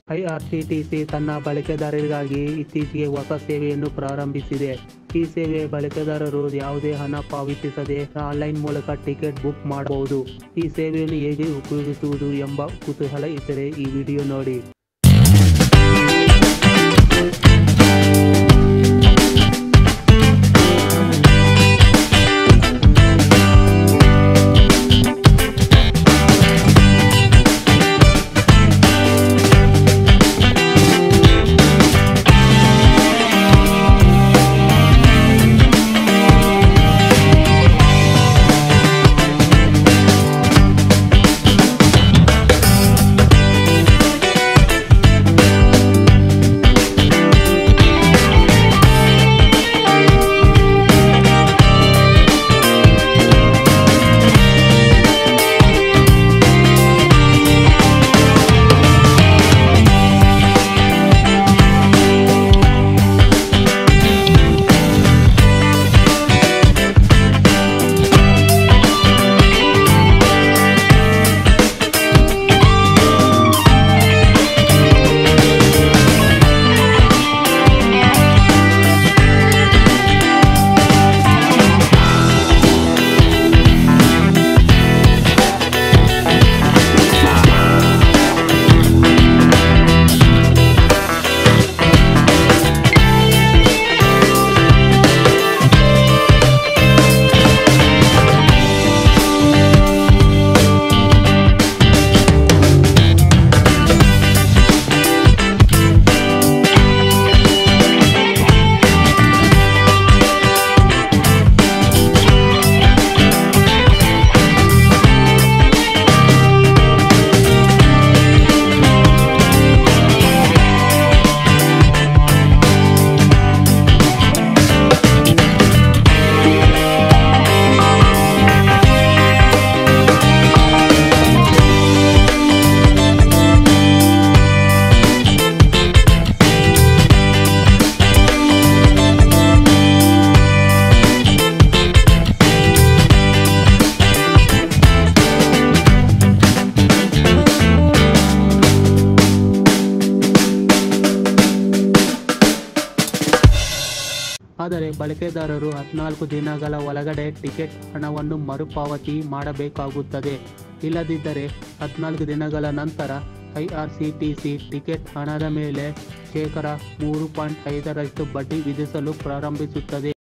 IRCTC ತನ್ನ ಬಳಕೆದಾರರಿಗಾಗಿ ಇತ್ತೀಚೆಗೆ ಹೊಸ ಸೇವೆಯನ್ನು ಪ್ರಾರಂಭಿಸಿದೆ ಈ ಸೇವೆ ಬಳಕೆದಾರರು ಯಾವುದೇ ಹಣ ಪಾವತಿಸದೆ ಆನ್ಲೈನ್ ಮೂಲಕ ಟಿಕೆಟ್ ಬುಕ್ ಮಾಡಬಹುದು ಈ ಸೇವೆಯನ್ನು ಹೇಗೆ ಉಪಯೋಗಿಸುವುದು ಎಂಬ ಕುತೂಹಲ ಇದ್ದರೆ ಈ ವಿಡಿಯೋ ನೋಡಿ ಆದರೆ ಬಳಕೆದಾರರು ಹದಿನಾಲ್ಕು ದಿನಗಳ ಒಳಗಡೆ ಟಿಕೆಟ್ ಹಣವನ್ನು ಮರುಪಾವತಿ ಮಾಡಬೇಕಾಗುತ್ತದೆ ಇಲ್ಲದಿದ್ದರೆ ಹದಿನಾಲ್ಕು ದಿನಗಳ ನಂತರ ಐಆರ್ಸಿಟಿಸಿ ಟಿಕೆಟ್ ಹಣದ ಮೇಲೆ ಶೇಕಡ ಮೂರು ಪಾಯಿಂಟ್ ಐದರಷ್ಟು ಬಡ್ಡಿ ವಿಧಿಸಲು ಪ್ರಾರಂಭಿಸುತ್ತದೆ